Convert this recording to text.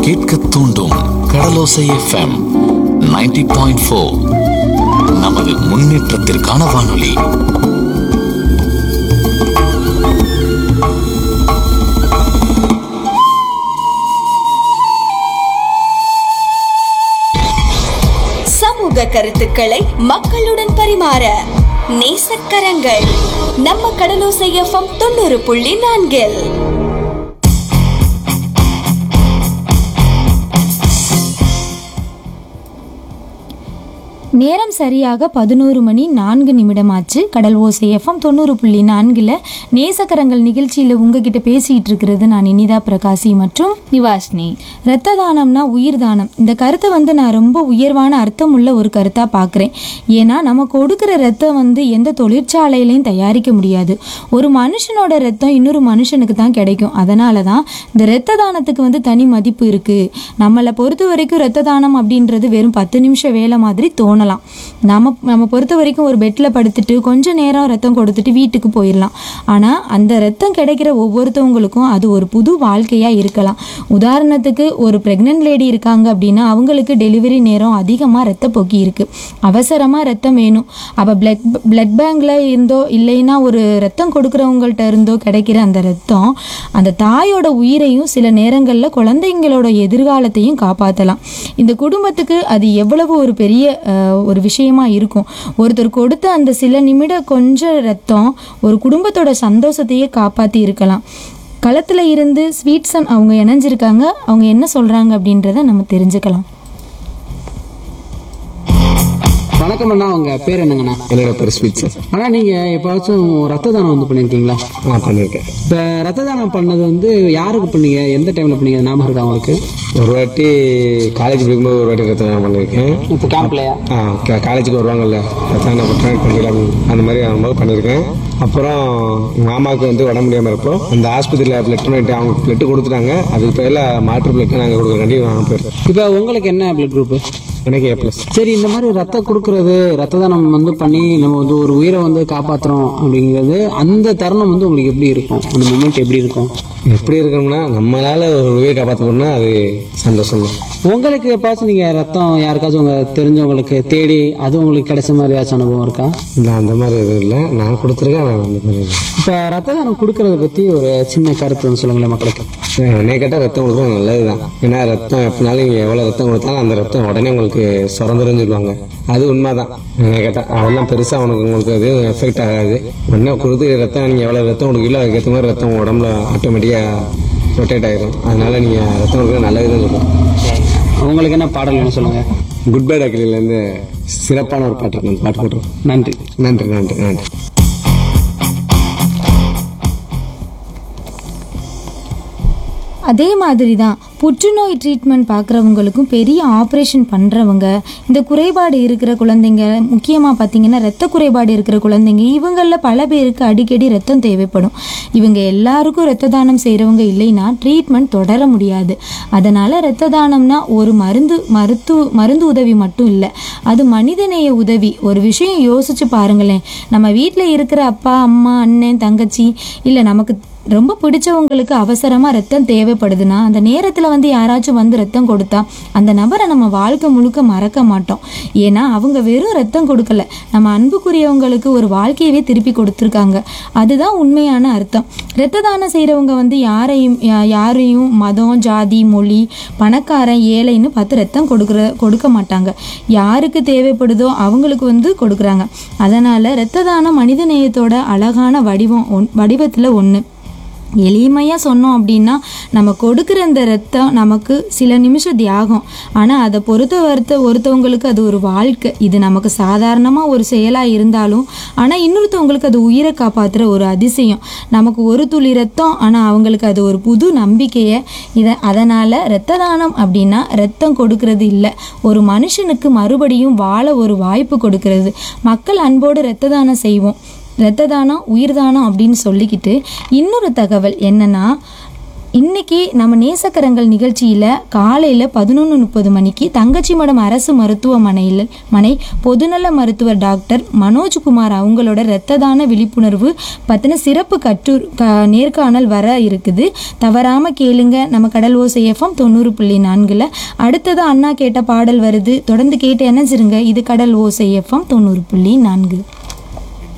கேட்க தூண்டும் கடலோசை FM 90.4 point four நமது முன்னேற்றத்திற்கான வானொலி சமூக கருத்துக்களை மக்களுடன் பரிமாற நேசக்கரங்கள் நம்ம கடலோசை எஃப்எம் தொண்ணூறு புள்ளி நான்கில் நேரம் சரியாக பதினோரு மணி நான்கு நிமிடமாச்சு கடல் ஓசை எஃப்எம் தொண்ணூறு புள்ளி நான்கில் நேசக்கரங்கள் நிகழ்ச்சியில் உங்ககிட்ட பேசிகிட்டு இருக்கிறது நான் இனிதா பிரகாசி மற்றும் நிவாஷினி இரத்த தானம்னா உயிர் தானம் இந்த கருத்தை வந்து நான் ரொம்ப உயர்வான அர்த்தம் உள்ள ஒரு கருத்தாக பார்க்குறேன் ஏன்னா நம்ம கொடுக்குற ரத்தம் வந்து எந்த தொழிற்சாலையிலையும் தயாரிக்க முடியாது ஒரு மனுஷனோட ரத்தம் இன்னொரு மனுஷனுக்கு தான் கிடைக்கும் அதனால தான் இந்த இரத்த தானத்துக்கு வந்து தனி மதிப்பு இருக்குது நம்மளை பொறுத்த வரைக்கும் இரத்த தானம் அப்படின்றது வெறும் பத்து நிமிஷம் வேலை மாதிரி தோணலாம் நம்ம நம்ம பொறுத்த வரைக்கும் ஒரு பெட்டில் படுத்துட்டு கொஞ்ச நேரம் ரத்தம் கொடுத்துட்டு வீட்டுக்கு போயிடலாம் ஆனால் அந்த ரத்தம் கிடைக்கிற ஒவ்வொருத்தவங்களுக்கும் அது ஒரு புது வாழ்க்கையாக இருக்கலாம் உதாரணத்துக்கு ஒரு ப்ரெக்னென்ட் லேடி இருக்காங்க அப்படின்னா அவங்களுக்கு டெலிவரி நேரம் அதிகமாக ரத்தப்போக்கி இருக்குது அவசரமாக ரத்தம் வேணும் அப்போ பிளட் பிளட் பேங்க்ல இருந்தோ இல்லைன்னா ஒரு ரத்தம் கொடுக்குறவங்கள்ட்ட இருந்தோ கிடைக்கிற அந்த ரத்தம் அந்த தாயோட உயிரையும் சில நேரங்களில் குழந்தைங்களோட எதிர்காலத்தையும் காப்பாற்றலாம் இந்த குடும்பத்துக்கு அது எவ்வளவு ஒரு பெரிய அஹ், ஒரு விஷயமா இருக்கும் ஒருத்தர் கொடுத்த அந்த சில நிமிட கொஞ்சம் ரத்தம் ஒரு குடும்பத்தோட சந்தோஷத்தையே காப்பாற்றி இருக்கலாம் களத்தில் இருந்து ஸ்வீட்ஸன் அவங்க இணைஞ்சிருக்காங்க அவங்க என்ன சொல்கிறாங்க அப்படின்றத நம்ம தெரிஞ்சுக்கலாம் வணக்கம் அண்ணா உங்க பேர் என்னங்கண்ணா என்னோட பேர் ஸ்வீட் சார் அண்ணா நீங்க எப்பவாச்சும் ரத்த தானம் வந்து பண்ணிருக்கீங்களா நான் பண்ணியிருக்கேன் இப்ப ரத்த தானம் பண்ணது வந்து யாருக்கு பண்ணீங்க எந்த டைம்ல பண்ணீங்க அது ஞாபகம் இருக்கா உங்களுக்கு ஒரு வாட்டி காலேஜ் படிக்கும்போது ஒரு வாட்டி ரத்த தானம் பண்ணியிருக்கேன் இப்போ கேம்ப்லயா ஆ கா- காலேஜுக்கு வருவாங்கல்ல ரத்த தானம் ட்ரைன் பண்ணிக்கலாம் அந்த மாதிரி ஆகும்போது பண்ணியிருக்கேன் அப்புறம் எங்கள் மாமாவுக்கு வந்து உடம்பு முடியாமல் இருப்போம் அந்த ஆஸ்பத்திரியில் பிளட் பண்ணிட்டு அவங்க பிளட் கொடுத்துட்டாங்க அதுக்கு பதிலாக மாற்று பிளட் நாங்கள் கொடுக்குறக்காண்டி வாங்க போயிருக்கோம் இப்போ உங்களுக்கு என்ன பிளட் குரூப் எனக்கு ஏ ப்ளஸ் சரி இந்த மாதிரி ரத்தம் கொடுக்கறது ரத்த தானம் வந்து பண்ணி நம்ம வந்து ஒரு உயிரை வந்து காப்பாத்துறோம் அப்படிங்கிறது அந்த தருணம் வந்து உங்களுக்கு எப்படி இருக்கும் அந்த மூமெண்ட் எப்படி இருக்கும் எப்படி இருக்கணும்னா நம்மளால ஒரு உயிரை காப்பாற்ற போனால் அது சந்தோஷம் தான் உங்களுக்கு எப்பாச்சும் நீங்க ரத்தம் யாருக்காச்சும் உங்க தெரிஞ்சவங்களுக்கு தேடி அது உங்களுக்கு கிடைச்ச மாதிரி ஏதாச்சும் அனுபவம் இருக்கா இல்லை அந்த மாதிரி எதுவும் இல்லை நான் கொடுத்துருக்கேன் நான் அந்த மாதிரி இல்லை இப்ப ரத்த தானம் கொடுக்கறத பத்தி ஒரு சின்ன கருத்து வந்து சொல்லுங்களேன் மக்களுக்கு என்னை கேட்டால் ரத்தம் கொடுக்குறது நல்லது தான் ஏன்னா ரத்தம் எப்படினாலும் நீங்கள் எவ்வளோ ரத்தம் கொடுத்தாலும் அந்த ரத்தம் உடனே உங்களுக்கு சுரந்துரும் சொல்லுவாங்க அது உண்மைதான் என்னை கேட்டால் அதெல்லாம் பெருசாக உனக்கு உங்களுக்கு அது எஃபெக்ட் ஆகாது உடனே கொடுத்து ரத்தம் நீங்கள் எவ்வளோ ரத்தம் கொடுக்கல அதுக்கேற்ற மாதிரி ரத்தம் உங்க உடம்புல ஆட்டோமேட்டிக்காக ரொட்டேட் ஆயிரும் அதனால நீங்கள் ரத்தம் கொடுக்குறது நல்லதுன்னு சொல்லுவோம் உங்களுக்கு என்ன பாடல் வேணும் சொல்லுங்க குட் பை டாக்கிலேருந்து சிறப்பான ஒரு பாட்டு இருக்கு அந்த பாட்டு போட்டுருவோம் நன்றி நன்றி நன்றி நன்றி அதே மாதிரி தான் புற்றுநோய் ட்ரீட்மெண்ட் பார்க்குறவங்களுக்கும் பெரிய ஆப்ரேஷன் பண்ணுறவங்க இந்த குறைபாடு இருக்கிற குழந்தைங்க முக்கியமாக பார்த்தீங்கன்னா ரத்த குறைபாடு இருக்கிற குழந்தைங்க இவங்களில் பல பேருக்கு அடிக்கடி ரத்தம் தேவைப்படும் இவங்க எல்லாருக்கும் ரத்த தானம் செய்கிறவங்க இல்லைன்னா ட்ரீட்மெண்ட் தொடர முடியாது அதனால் ரத்த தானம்னா ஒரு மருந்து மருத்துவ மருந்து உதவி மட்டும் இல்லை அது மனிதநேய உதவி ஒரு விஷயம் யோசிச்சு பாருங்களேன் நம்ம வீட்டில் இருக்கிற அப்பா அம்மா அண்ணன் தங்கச்சி இல்லை நமக்கு ரொம்ப பிடிச்சவங்களுக்கு அவசரமாக ரத்தம் தேவைப்படுதுன்னா அந்த நேரத்தில் வந்து யாராச்சும் வந்து ரத்தம் கொடுத்தா அந்த நபரை நம்ம வாழ்க்கை முழுக்க மறக்க மாட்டோம் ஏன்னா அவங்க வெறும் ரத்தம் கொடுக்கல நம்ம அன்புக்குரியவங்களுக்கு ஒரு வாழ்க்கையவே திருப்பி கொடுத்துருக்காங்க அதுதான் உண்மையான அர்த்தம் ரத்த தானம் செய்கிறவங்க வந்து யாரையும் யா- யாரையும் மதம் ஜாதி மொழி பணக்காரன் ஏழைன்னு பார்த்து ரத்தம் கொடுக்குற கொடுக்க மாட்டாங்க யாருக்கு தேவைப்படுதோ அவங்களுக்கு வந்து கொடுக்குறாங்க அதனால் ரத்த தானம் மனித நேயத்தோட அழகான வடிவம் ஒன் வடிவத்தில் ஒன்று எளிமையாக சொன்னோம் அப்படின்னா நம்ம கொடுக்குற இந்த ரத்தம் நமக்கு சில நிமிஷம் தியாகம் ஆனால் அதை பொறுத்த வருத்த ஒருத்தவங்களுக்கு அது ஒரு வாழ்க்கை இது நமக்கு சாதாரணமாக ஒரு செயலாக இருந்தாலும் ஆனால் இன்னொருத்தவங்களுக்கு அது உயிரை காப்பாற்றுற ஒரு அதிசயம் நமக்கு ஒரு துளி ரத்தம் ஆனால் அவங்களுக்கு அது ஒரு புது நம்பிக்கையை இதை அதனால் இரத்த தானம் அப்படின்னா ரத்தம் கொடுக்கறது இல்லை ஒரு மனுஷனுக்கு மறுபடியும் வாழ ஒரு வாய்ப்பு கொடுக்கறது மக்கள் அன்போடு இரத்த தானம் செய்வோம் இரத்த தானம் உயிர் தானம் அப்படின்னு சொல்லிக்கிட்டு இன்னொரு தகவல் என்னன்னா இன்னைக்கு நம்ம நேசக்கரங்கள் நிகழ்ச்சியில காலையில பதினொன்று முப்பது மணிக்கு தங்கச்சி மடம் அரசு மருத்துவமனையில் மனை பொதுநல மருத்துவர் டாக்டர் மனோஜ்குமார் அவங்களோட இரத்த தான விழிப்புணர்வு பத்தின சிறப்பு கட்டு க- நேர்காணல் வர இருக்குது தவறாம கேளுங்க நம்ம கடல் ஓசை எஃப்எம் தொண்ணூறு புள்ளி நான்குல அடுத்தது அண்ணா கேட்ட பாடல் வருது தொடர்ந்து கேட்டு இணைஞ்சிருங்க இது கடல் ஓசை எஃப்எம் தொண்ணூறு புள்ளி நான்கு